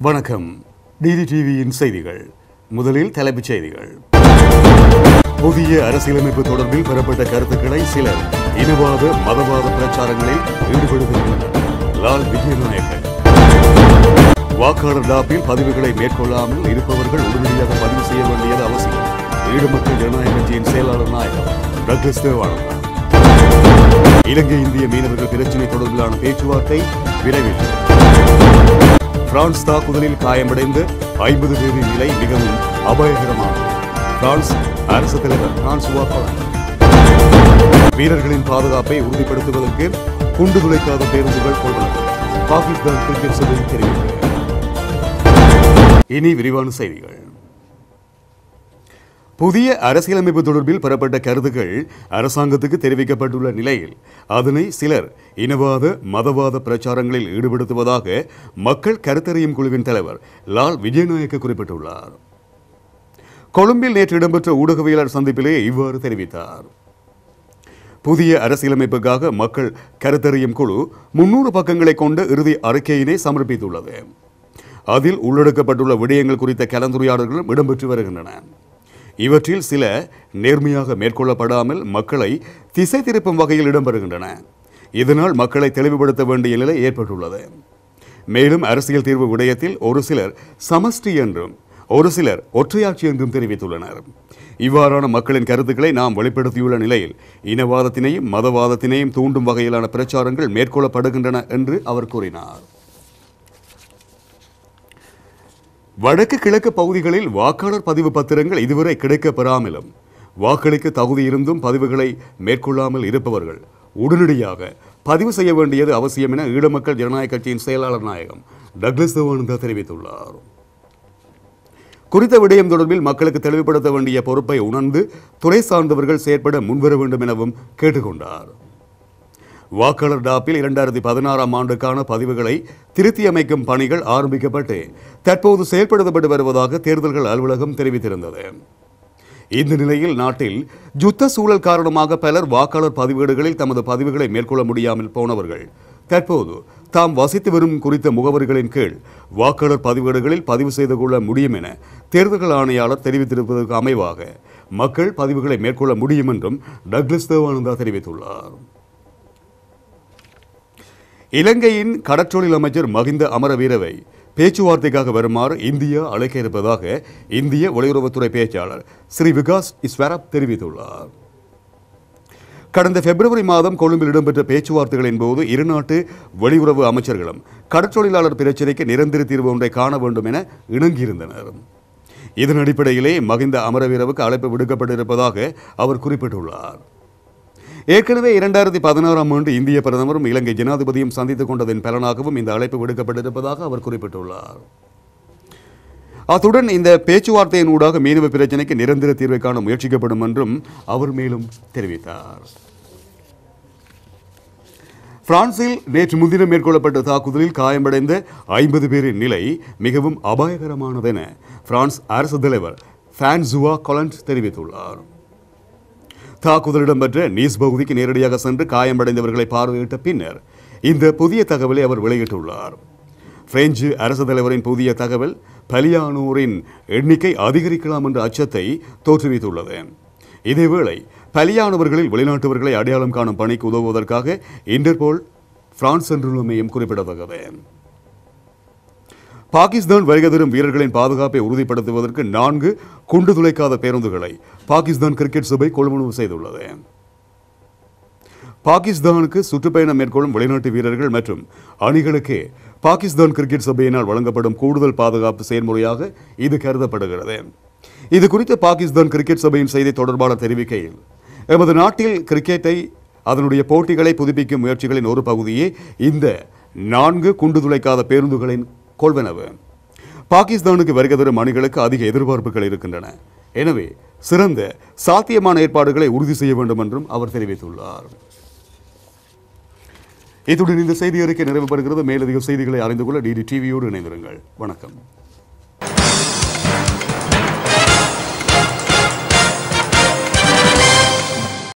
வணக்கம் டிடி டிவியின் செய்திகள் முதலில் தலைப்புச் செய்திகள் புதிய அரசியலமைப்பு தொடர்பில் பெறப்பட்ட கருத்துக்களை சிலர் இனவாத மதவாத பிரச்சாரங்களில் ஈடுபடுகின்றனர் லால் விஜயநாயக்க வாக்காளர் டாப்பில் பதிவுகளை மேற்கொள்ளாமல் இருப்பவர்கள் உடனடியாக பதிவு செய்ய வேண்டியது அவசியம் ஈடு மக்கள் ஜனநாயக கட்சியின் செயலாளர் நாயகம் டக்ளஸ் தேவானந்தா இலங்கை இந்திய மீனவர்கள் பிரச்சினை தொடர்பிலான பேச்சுவார்த்தை விரைவில் பிரான்ஸ் தாக்குதலில் காயமடைந்த ஐம்பது பேரின் நிலை மிகவும் அபாயகரமானது பிரான்ஸ் அரசு தலைவர் பிரான்சுவா கொலன் வீரர்களின் பாதுகாப்பை உறுதிப்படுத்துவதற்கு குண்டு துளைக்காத பேருந்துகள் கொள்வனது பாகிஸ்தான் கிரிக்கெட் சபை தெரிவித்தது இனி விரிவான செய்திகள் புதிய அரசியலமைப்பு தொடர்பில் பெறப்பட்ட கருத்துக்கள் அரசாங்கத்துக்கு தெரிவிக்கப்பட்டுள்ள நிலையில் அதனை சிலர் இனவாத மதவாத பிரச்சாரங்களில் ஈடுபடுத்துவதாக மக்கள் கருத்தறியும் குழுவின் தலைவர் லால் விஜயநாயக்க குறிப்பிட்டுள்ளார் கொழும்பில் நேற்று இடம்பெற்ற ஊடகவியலாளர் சந்திப்பிலே இவ்வாறு தெரிவித்தார் புதிய அரசியலமைப்புக்காக மக்கள் கருத்தறியும் குழு முன்னூறு பக்கங்களை கொண்ட இறுதி அறிக்கையினை சமர்ப்பித்துள்ளது அதில் உள்ளடக்கப்பட்டுள்ள விடயங்கள் குறித்த கலந்துரையாடல்களும் இடம்பெற்று வருகின்றன இவற்றில் சில நேர்மையாக மேற்கொள்ளப்படாமல் மக்களை திசை திருப்பும் வகையில் இடம்பெறுகின்றன இதனால் மக்களை தெளிவுபடுத்த வேண்டிய நிலை ஏற்பட்டுள்ளது மேலும் அரசியல் தீர்வு விடயத்தில் ஒரு சிலர் சமஷ்டி என்றும் ஒரு சிலர் ஒற்றையாட்சி என்றும் தெரிவித்துள்ளனர் இவ்வாறான மக்களின் கருத்துக்களை நாம் வெளிப்படுத்தியுள்ள நிலையில் இனவாதத்தினையும் மதவாதத்தினையும் தூண்டும் வகையிலான பிரச்சாரங்கள் மேற்கொள்ளப்படுகின்றன என்று அவர் கூறினார் வடக்கு கிழக்கு பகுதிகளில் வாக்காளர் பதிவு பத்திரங்கள் இதுவரை கிடைக்கப் பெறாமலும் வாக்களிக்க தகுதி இருந்தும் பதிவுகளை மேற்கொள்ளாமல் இருப்பவர்கள் உடனடியாக பதிவு செய்ய வேண்டியது அவசியம் என ஈழமக்கள் ஜனநாயக கட்சியின் செயலாளர் நாயகம் டக்ளஸ் தேவானந்தா தெரிவித்துள்ளார் குறித்த விடயம் தொடர்பில் மக்களுக்கு தெளிவுபடுத்த வேண்டிய பொறுப்பை உணர்ந்து துறை சார்ந்தவர்கள் செயற்பட முன்வர வேண்டும் எனவும் கேட்டுக்கொண்டார் வாக்காளர் டாப்பில் இரண்டாயிரத்தி பதினாறாம் ஆண்டுக்கான பதிவுகளை திருத்தி அமைக்கும் பணிகள் ஆரம்பிக்கப்பட்டு தற்போது செயல்படுத்தப்பட்டு வருவதாக தேர்தல்கள் அலுவலகம் தெரிவித்திருந்தது இந்த நிலையில் நாட்டில் யுத்த சூழல் காரணமாக பலர் வாக்காளர் பதிவேடுகளில் தமது பதிவுகளை மேற்கொள்ள முடியாமல் போனவர்கள் தற்போது தாம் வசித்து வரும் குறித்த முகவரிகளின் கீழ் வாக்காளர் பதிவேடுகளில் பதிவு செய்து கொள்ள முடியும் என தேர்தல்கள் ஆணையாளர் தெரிவித்திருப்பதற்கு அமைவாக மக்கள் பதிவுகளை மேற்கொள்ள முடியும் என்றும் டக்ளஸ் தேவானந்தா தெரிவித்துள்ளார் இலங்கையின் கடற்றொழில் அமைச்சர் மகிந்த அமரவீரவை பேச்சுவார்த்தைக்காக வருமாறு இந்தியா அழைக்க இருப்பதாக இந்திய வெளியுறவுத்துறை பேச்சாளர் ஸ்ரீ விகாஸ் இஸ்வரப் தெரிவித்துள்ளார் கடந்த பிப்ரவரி மாதம் கொழும்பில் இடம்பெற்ற பேச்சுவார்த்தைகளின் போது இருநாட்டு வெளியுறவு அமைச்சர்களும் கடற்றொழிலாளர் பிரச்சினைக்கு நிரந்தர தீர்வு ஒன்றை காண வேண்டும் என இணங்கியிருந்தனர் இதன் அடிப்படையிலே மகிந்த அமரவீரவுக்கு அழைப்பு விடுக்கப்பட்டிருப்பதாக அவர் குறிப்பிட்டுள்ளார் ஏற்கனவே இரண்டாயிரத்தி பதினாறாம் ஆண்டு இந்திய பிரதமரும் இலங்கை ஜனாதிபதியும் சந்தித்துக் கொண்டதன் பலனாகவும் இந்த அழைப்பு விடுக்கப்பட்டிருப்பதாக அவர் குறிப்பிட்டுள்ளார் அத்துடன் இந்த பேச்சுவார்த்தையின் ஊடாக மீனவ பிரச்சினைக்கு நிரந்தர தீர்வை காண முயற்சிக்கப்படும் என்றும் அவர் மேலும் தெரிவித்தார் பிரான்சில் நேற்று முன்தினம் மேற்கொள்ளப்பட்ட தாக்குதலில் காயமடைந்த ஐம்பது பேரின் நிலை மிகவும் அபாயகரமானதென பிரான்ஸ் அரசு தலைவர் ஃபேன்சுவா கொலண்ட் தெரிவித்துள்ளார் தாக்குதல் இடம்பெற்ற நீஸ் பகுதிக்கு நேரடியாக சென்று காயமடைந்தவர்களை பார்வையிட்ட பின்னர் இந்த புதிய தகவலை அவர் வெளியிட்டுள்ளார் பிரெஞ்சு அரசு தலைவரின் புதிய தகவல் பலியானோரின் எண்ணிக்கை அதிகரிக்கலாம் என்ற அச்சத்தை தோற்றுவித்துள்ளது இதேவேளை பலியானவர்களில் வெளிநாட்டவர்களை அடையாளம் காணும் பணிக்கு உதவுவதற்காக இன்டர்போல் பிரான்ஸ் சென்றுள்ளமையும் குறிப்பிடத்தக்கது பாகிஸ்தான் வருகை தரும் வீரர்களின் பாதுகாப்பை உறுதிப்படுத்துவதற்கு நான்கு குண்டு துளைக்காத பேருந்துகளை பாகிஸ்தான் கிரிக்கெட் சபை கொள்வனவு செய்துள்ளது பாகிஸ்தானுக்கு சுற்றுப்பயணம் மேற்கொள்ளும் வெளிநாட்டு வீரர்கள் மற்றும் அணிகளுக்கு பாகிஸ்தான் கிரிக்கெட் சபையினால் வழங்கப்படும் கூடுதல் பாதுகாப்பு செயல்முறையாக இது கருதப்படுகிறது இது குறித்து பாகிஸ்தான் கிரிக்கெட் சபையின் செய்தி தொடர்பாளர் தெரிவிக்கையில் எமது நாட்டில் கிரிக்கெட்டை அதனுடைய போட்டிகளை புதுப்பிக்கும் முயற்சிகளின் ஒரு பகுதியே இந்த நான்கு குண்டு துளைக்காத பேருந்துகளின் கொள்வனவு பாகிஸ்தானுக்கு வருகை தரும் அணிகளுக்கு அதிக எதிர்பார்ப்புகள் இருக்கின்றன எனவே சிறந்த சாத்தியமான ஏற்பாடுகளை உறுதி செய்ய வேண்டும் என்றும் அவர் தெரிவித்துள்ளார் இத்துடன் இந்த செய்தி அறிக்கை நிறைவு பெறுகிறது மேலதிக செய்திகளை அறிந்து கொள்ள டிடி டிவியோடு இணைந்திருங்கள் வணக்கம்